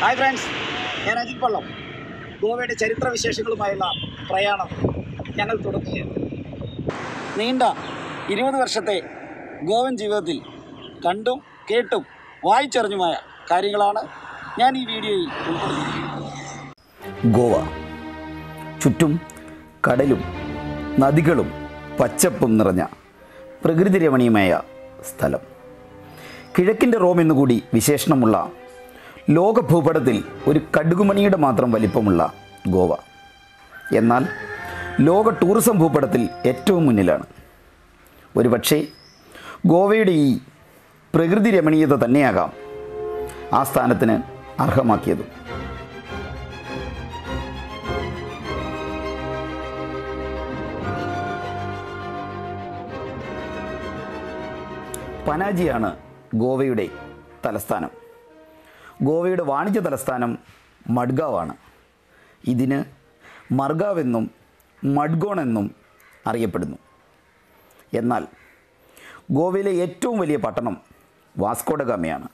hi friends ഞാൻ അജിത് പള്ളം ഗോവയുടെ ചരിത്ര വിശേഷങ്ങളുമായുള്ള പ്രയാണം ഞങ്ങൾ തുടങ്ങുകയാണ് നീണ്ട ഇരുപത് വർഷത്തെ ഗോവൻ ജീവിതത്തിൽ കണ്ടും കേട്ടും വായിച്ചറിഞ്ഞുമായ കാര്യങ്ങളാണ് ഞാൻ ഈ വീഡിയോയിൽ ഉൾപ്പെടുത്തിയിരിക്കുന്നത് ഗോവ ചുറ്റും കടലും നദികളും പച്ചപ്പും നിറഞ്ഞ പ്രകൃതി രമണീയമായ സ്ഥലം കിഴക്കിൻ്റെ റോം എന്നുകൂടി വിശേഷണമുള്ള ലോക ഭൂപടത്തിൽ ഒരു കടുകുമണിയുടെ മാത്രം വലിപ്പമുള്ള ഗോവ എന്നാൽ ലോക ടൂറിസം ഭൂപടത്തിൽ ഏറ്റവും മുന്നിലാണ് ഒരുപക്ഷേ ഗോവയുടെ ഈ പ്രകൃതി രമണീയത തന്നെയാകാം ആ സ്ഥാനത്തിന് അർഹമാക്കിയതും പനാജിയാണ് ഗോവയുടെ തലസ്ഥാനം ഗോവയുടെ വാണിജ്യ തലസ്ഥാനം മഡ്ഗാവാണ് ഇതിന് മർഗാവ് എന്നും മഡ്ഗോൺ എന്നും അറിയപ്പെടുന്നു എന്നാൽ ഗോവയിലെ ഏറ്റവും വലിയ പട്ടണം വാസ്കോഡഗാമയാണ്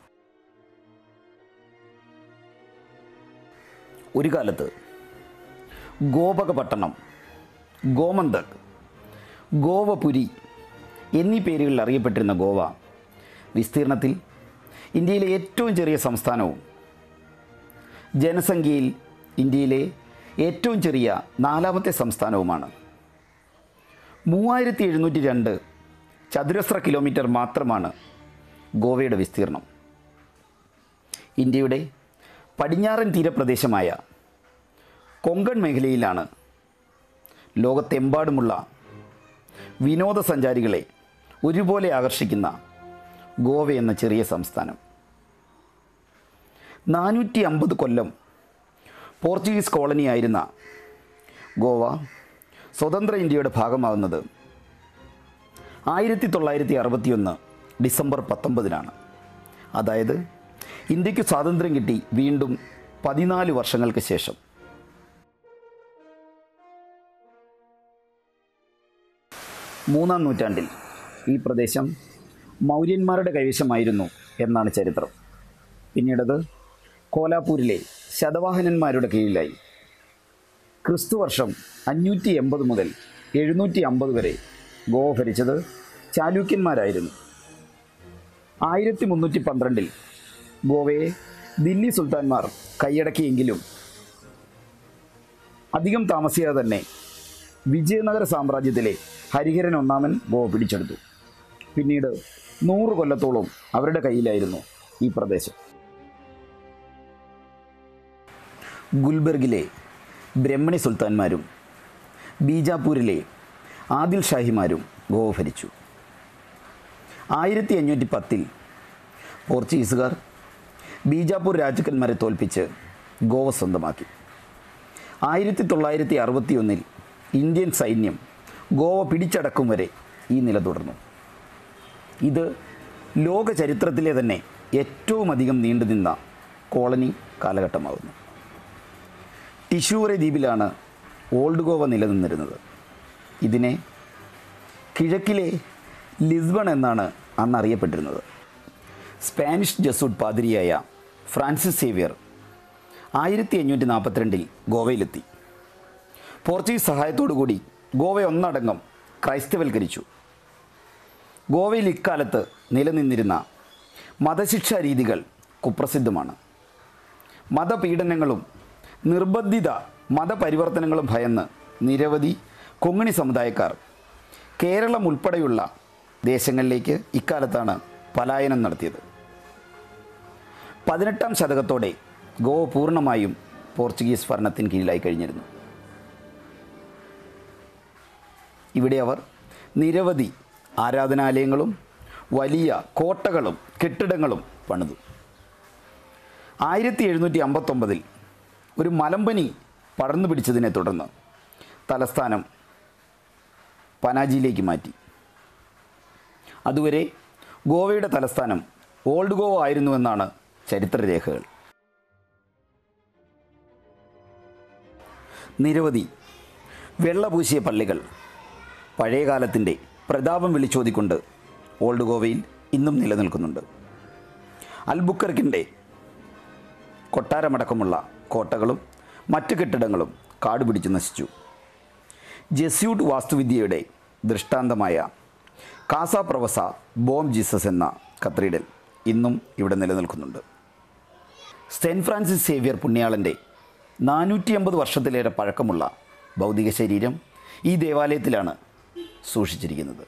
ഒരു കാലത്ത് ഗോപകപട്ടണം ഗോമന്തക് ഗോവപുരി എന്നീ പേരുകളിൽ അറിയപ്പെട്ടിരുന്ന ഗോവ വിസ്തീർണത്തിൽ ഇന്ത്യയിലെ ഏറ്റവും ചെറിയ സംസ്ഥാനവും ജനസംഖ്യയിൽ ഇന്ത്യയിലെ ഏറ്റവും ചെറിയ നാലാമത്തെ സംസ്ഥാനവുമാണ് മൂവായിരത്തി എഴുന്നൂറ്റി രണ്ട് ചതുരശ്ര കിലോമീറ്റർ മാത്രമാണ് ഗോവയുടെ വിസ്തീർണം ഇന്ത്യയുടെ പടിഞ്ഞാറൻ തീരപ്രദേശമായ കൊങ്കൺ മേഖലയിലാണ് ലോകത്തെമ്പാടുമുള്ള വിനോദസഞ്ചാരികളെ ഒരുപോലെ ആകർഷിക്കുന്ന ഗോവ എന്ന ചെറിയ സംസ്ഥാനം നാനൂറ്റി അമ്പത് കൊല്ലം പോർച്ചുഗീസ് കോളനിയായിരുന്ന ഗോവ സ്വതന്ത്ര ഇന്ത്യയുടെ ഭാഗമാകുന്നത് ആയിരത്തി തൊള്ളായിരത്തി അറുപത്തിയൊന്ന് ഡിസംബർ പത്തൊമ്പതിനാണ് അതായത് ഇന്ത്യക്ക് സ്വാതന്ത്ര്യം കിട്ടി വീണ്ടും പതിനാല് വർഷങ്ങൾക്ക് ശേഷം മൂന്നാം നൂറ്റാണ്ടിൽ ഈ പ്രദേശം മൗര്യന്മാരുടെ കൈവശമായിരുന്നു എന്നാണ് ചരിത്രം പിന്നീടത് കോലാപൂരിലെ ശതവാഹനന്മാരുടെ കീഴിലായി ക്രിസ്തുവർഷം അഞ്ഞൂറ്റി എൺപത് മുതൽ എഴുന്നൂറ്റി അമ്പത് വരെ ഗോവ ഭരിച്ചത് ചാലൂക്യന്മാരായിരുന്നു ആയിരത്തി മുന്നൂറ്റി പന്ത്രണ്ടിൽ ഗോവയെ ദില്ലി സുൽത്താൻമാർ കൈയടക്കിയെങ്കിലും അധികം താമസിയാതെ തന്നെ വിജയനഗര സാമ്രാജ്യത്തിലെ ഹരിഹരൻ ഒന്നാമൻ ഗോവ പിടിച്ചെടുത്തു പിന്നീട് നൂറ് കൊല്ലത്തോളം അവരുടെ കയ്യിലായിരുന്നു ഈ പ്രദേശം ഗുൽബർഗിലെ ബ്രഹ്മണി സുൽത്താൻമാരും ബീജാപൂരിലെ ആദിൽ ഷാഹിമാരും ഗോവ ഭരിച്ചു ആയിരത്തി അഞ്ഞൂറ്റി പത്തിൽ പോർച്ചുഗീസുകാർ ബീജാപൂർ രാജാക്കന്മാരെ തോൽപ്പിച്ച് ഗോവ സ്വന്തമാക്കി ആയിരത്തി തൊള്ളായിരത്തി അറുപത്തിയൊന്നിൽ ഇന്ത്യൻ സൈന്യം ഗോവ പിടിച്ചടക്കും വരെ ഈ നില തുടർന്നു ഇത് ലോക ചരിത്രത്തിലെ തന്നെ ഏറ്റവും അധികം നീണ്ടുനിന്ന കോളനി കാലഘട്ടമാകുന്നു ടിഷൂറെ ദ്വീപിലാണ് ഓൾഡ് ഗോവ നിലനിന്നിരുന്നത് ഇതിനെ കിഴക്കിലെ ലിസ്ബൺ എന്നാണ് അന്ന് അറിയപ്പെട്ടിരുന്നത് സ്പാനിഷ് ജസൂട്ട് പാതിരിയായ ഫ്രാൻസിസ് സേവിയർ ആയിരത്തി അഞ്ഞൂറ്റി നാൽപ്പത്തിരണ്ടിൽ ഗോവയിലെത്തി പോർച്ചുഗീസ് സഹായത്തോടുകൂടി ഗോവ ഒന്നടങ്കം ക്രൈസ്തവൽക്കരിച്ചു ഗോവയിൽ ഇക്കാലത്ത് നിലനിന്നിരുന്ന മതശിക്ഷാ രീതികൾ കുപ്രസിദ്ധമാണ് മതപീഡനങ്ങളും നിർബന്ധിത മതപരിവർത്തനങ്ങളും ഭയന്ന് നിരവധി കൊങ്ങിണി സമുദായക്കാർ കേരളം ഉൾപ്പെടെയുള്ള ദേശങ്ങളിലേക്ക് ഇക്കാലത്താണ് പലായനം നടത്തിയത് പതിനെട്ടാം ശതകത്തോടെ ഗോവ പൂർണ്ണമായും പോർച്ചുഗീസ് ഭരണത്തിന് കീഴിലായി കഴിഞ്ഞിരുന്നു ഇവിടെ അവർ നിരവധി ആരാധനാലയങ്ങളും വലിയ കോട്ടകളും കെട്ടിടങ്ങളും പണിതു ആയിരത്തി എഴുന്നൂറ്റി അമ്പത്തൊമ്പതിൽ ഒരു മലമ്പനി പടർന്നു പിടിച്ചതിനെ തുടർന്ന് തലസ്ഥാനം പനാജിയിലേക്ക് മാറ്റി അതുവരെ ഗോവയുടെ തലസ്ഥാനം ഓൾഡ് ഗോവ ആയിരുന്നുവെന്നാണ് ചരിത്രരേഖകൾ നിരവധി വെള്ളപൂശിയ പള്ളികൾ പഴയകാലത്തിൻ്റെ പ്രതാപം വിളിച്ചോതിക്കൊണ്ട് ഓൾഡ് ഗോവയിൽ ഇന്നും നിലനിൽക്കുന്നുണ്ട് അൽബുക്കർക്കിൻ്റെ കൊട്ടാരമടക്കമുള്ള കോട്ടകളും മറ്റ് കെട്ടിടങ്ങളും കാടുപിടിച്ച് നശിച്ചു ജെസ്യൂട്ട് വാസ്തുവിദ്യയുടെ ദൃഷ്ടാന്തമായ കാസ പ്രവസ ബോം ജീസസ് എന്ന കത്തീഡ്രൽ ഇന്നും ഇവിടെ നിലനിൽക്കുന്നുണ്ട് സെൻറ്റ് ഫ്രാൻസിസ് സേവ്യർ പുണ്യാളൻ്റെ നാനൂറ്റി അമ്പത് വർഷത്തിലേറെ പഴക്കമുള്ള ഭൗതിക ശരീരം ഈ ദേവാലയത്തിലാണ് സൂക്ഷിച്ചിരിക്കുന്നത്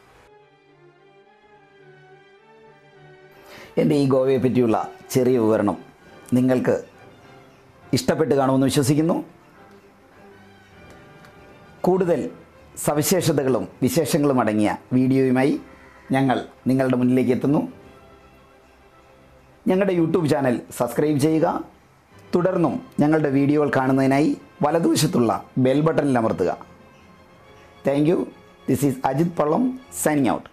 എൻ്റെ ഈ ഗോവയെ പറ്റിയുള്ള ചെറിയ വിവരണം നിങ്ങൾക്ക് ഇഷ്ടപ്പെട്ട് കാണുമെന്ന് വിശ്വസിക്കുന്നു കൂടുതൽ സവിശേഷതകളും വിശേഷങ്ങളും അടങ്ങിയ വീഡിയോയുമായി ഞങ്ങൾ നിങ്ങളുടെ മുന്നിലേക്ക് എത്തുന്നു ഞങ്ങളുടെ യൂട്യൂബ് ചാനൽ സബ്സ്ക്രൈബ് ചെയ്യുക തുടർന്നും ഞങ്ങളുടെ വീഡിയോകൾ കാണുന്നതിനായി വലതുവശത്തുള്ള ബെൽ ബട്ടണിൽ അമർത്തുക thank you this is Ajith Pallam signing out